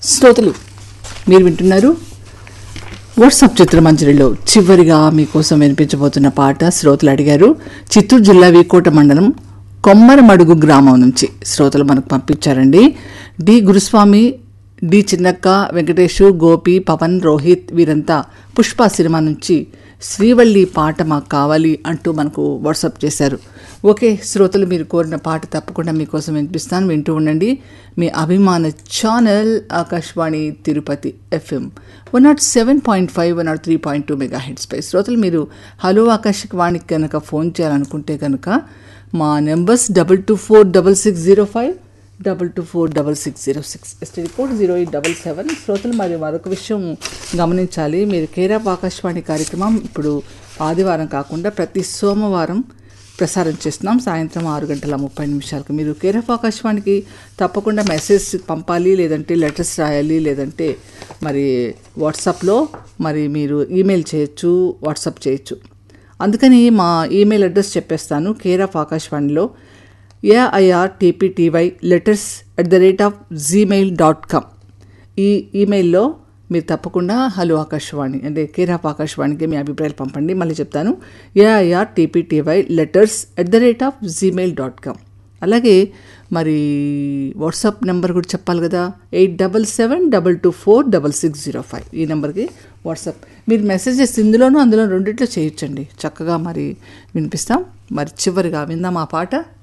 శ్రోతలు మీరు వింటున్నారు వాట్సాప్ చిత్రమంజరిలో చివరిగా మీకోసం వినిపించబోతున్న పాట శ్రోతలు అడిగారు చిత్తూరు జిల్లా వీకోట మండలం కొమ్మరమడుగు గ్రామం నుంచి శ్రోతలు మనకు పంపించారండి డి గురుస్వామి డి చిన్నక్క వెంకటేష్ గోపి పవన్ రోహిత్ వీరంతా పుష్ప సినిమా నుంచి శ్రీవల్లి పాట మాకు కావాలి అంటూ మనకు వాట్సాప్ చేశారు ఓకే శ్రోతలు మీరు కోరిన పాట తప్పకుండా మీకోసం వినిపిస్తాను వింటూ ఉండండి మీ అభిమాన channel Akashvani Tirupati FM one nought seven point five one nought three point two mega hertz పై శ్రోతలు మీరు హలో ఆకాశవాణికి కనుక ఫోన్ చేయాలనుకుంటే కనుక మా numbers double two four double six zero five double two four double six zero six STD code zero eight double seven శ్రోతలు మరి మరొక విషయం గమనించాలి మీరు కేరాప్ ఆకాశవాణి కార్యక్రమం ఇప్పుడు ఆదివారం కాకుండా ప్రతి సోమవారం ప్రసారం చేస్తున్నాం సాయంత్రం ఆరు గంటల ముప్పై నిమిషాలకు మీరు కేరాఫ్ ఆకాశవాణికి తప్పకుండా మెసేజ్ పంపాలి లేదంటే లెటర్స్ రాయాలి లేదంటే మరి వాట్సాప్లో మరి మీరు ఈమెయిల్ చేయొచ్చు వాట్సాప్ చేయొచ్చు అందుకని మా ఈమెయిల్ అడ్రస్ చెప్పేస్తాను కేర్ ఆఫ్ ఆకాశవాణిలో AIR TPTY letters at the rate of Gmail dot com ఈ ఈమెయిల్లో మీరు తప్పకుండా హలో ఆకాశవాణి అంటే కేర్ ఆఫ్ ఆకాశవాణికి మీ అభిప్రాయాలు పంపండి మళ్ళీ చెప్తాను AIR TPTY letters at the rate of Gmail dot com అలాగే మరి వాట్సాప్ నెంబర్ కూడా చెప్పాలి కదా eight double seven double two four double six zero five ఈ నెంబర్కి వాట్సాప్ మీరు మెసేజెస్ ఇందులోనూ అందులో రెండిట్లో చేయొచ్చండి చక్కగా మరి వినిపిస్తాం మరి చివరిగా విందాం ఆ పాట